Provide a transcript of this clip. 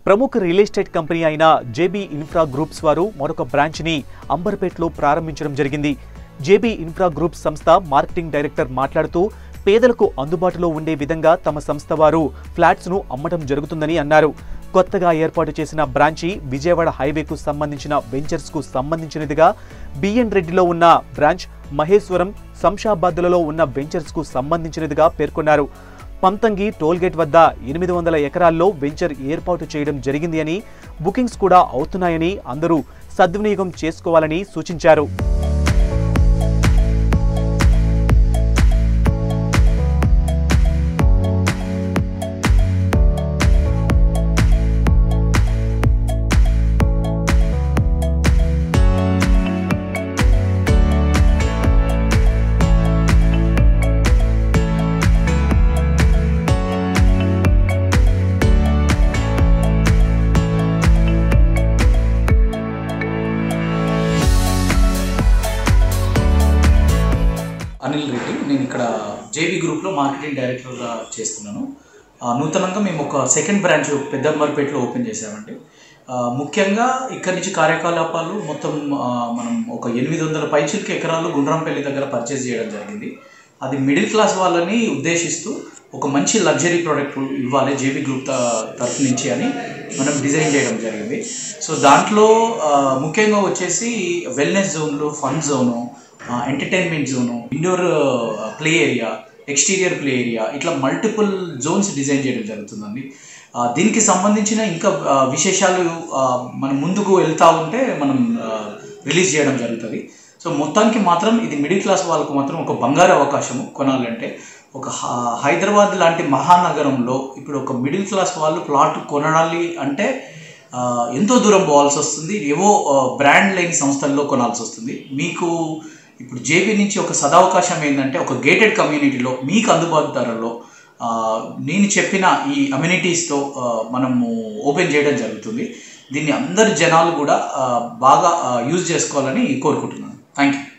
ప్రముఖ real estate company అయిన JB infra groups వారు మరొక బ్రాంచ్ని అంబర్పేటలో ప్రారంభించడం జరిగింది జేబీ ఇన్ఫ్రా గ్రూప్స్ సంస్థ మార్కెటింగ్ డైరెక్టర్ మాట్లాడుతూ పేదలకు అందుబాటులో ఉండే విధంగా తమ సంస్థ వారు ఫ్లాట్స్ను అమ్మడం జరుగుతుందని అన్నారు కొత్తగా ఏర్పాటు చేసిన బ్రాంచి విజయవాడ హైవేకు సంబంధించిన వెంచర్స్కు సంబంధించినదిగా బిఎన్ రెడ్డిలో ఉన్న బ్రాంచ్ మహేశ్వరం శంషాబాద్లలో ఉన్న వెంచర్స్కు సంబంధించినదిగా పేర్కొన్నారు పంతంగి టోల్గేట్ వద్ద ఎనిమిది వందల ఎకరాల్లో వెంచర్ ఏర్పాటు చేయడం జరిగింది అని బుకింగ్స్ కూడా అవుతున్నాయని అందరూ సద్వినియోగం చేసుకోవాలని సూచించారు అనిల్ రెడ్డి నేను ఇక్కడ జేబీ గ్రూప్లో మార్కెటింగ్ డైరెక్టర్గా చేస్తున్నాను ఆ, నూతనంగా మేము ఒక సెకండ్ బ్రాంచ్ పెద్దంబర్పేటలో ఓపెన్ చేసామండి ఆ, ముఖ్యంగా ఇక్కడి నుంచి కార్యకలాపాలు మొత్తం ఆ, మనం ఒక ఎనిమిది వందల పైచిల్కి ఎకరాలు గుండ్రంపల్లి దగ్గర పర్చేజ్ చేయడం జరిగింది అది మిడిల్ క్లాస్ వాళ్ళని ఉద్దేశిస్తూ ఒక మంచి లగ్జరీ ప్రోడక్ట్ ఇవ్వాలి జేబీ గ్రూప్ త- తరఫు నుంచి అని మనం డిజైన్ చేయడం జరిగింది సో దాంట్లో ఆ, ముఖ్యంగా వచ్చేసి వెల్నెస్ జోన్లు fun zone entertainment zone indoor play area exterior play area ఇట్లా మల్టిపుల్ జోన్స్ డిజైన్ చేయడం జరుగుతుందండి ఆ, దీనికి సంబంధించిన ఇంకా ఆ, విశేషాలు ఆ, మనం ముందుకు వెళ్తా ఉంటే మనం రిలీజ్ చేయడం జరుగుతుంది సో మొత్తానికి మాత్రం ఇది మిడిల్ క్లాస్ వాళ్ళకు మాత్రం ఒక బంగారు అవకాశము కొనాలంటే ఒక హ- హైదరాబాద్ లాంటి మహానగరంలో ఇప్పుడు ఒక మిడిల్ క్లాస్ వాళ్ళు ప్లాట్ కొనాలి అంటే ఆ, ఎంతో దూరం పోవాల్సి వస్తుంది ఏవో ఆ, బ్రాండ్ లేని సంస్థల్లో కొనాల్సి వస్తుంది మీకు ఇప్పుడు జేబీ నుంచి ఒక సదవకాశం ఏంటంటే ఒక గేటెడ్ కమ్యూనిటీలో మీకు అందుబాటు ధరలో ఆ, నేను చెప్పిన ఈ అమ్యూనిటీస్తో మనము ఓపెన్ చేయడం జరుగుతుంది దీన్ని అందరు జనాలు కూడా ఆ, బాగా యూజ్ చేసుకోవాలని కోరుకుంటున్నాను థ్యాంక్ యూ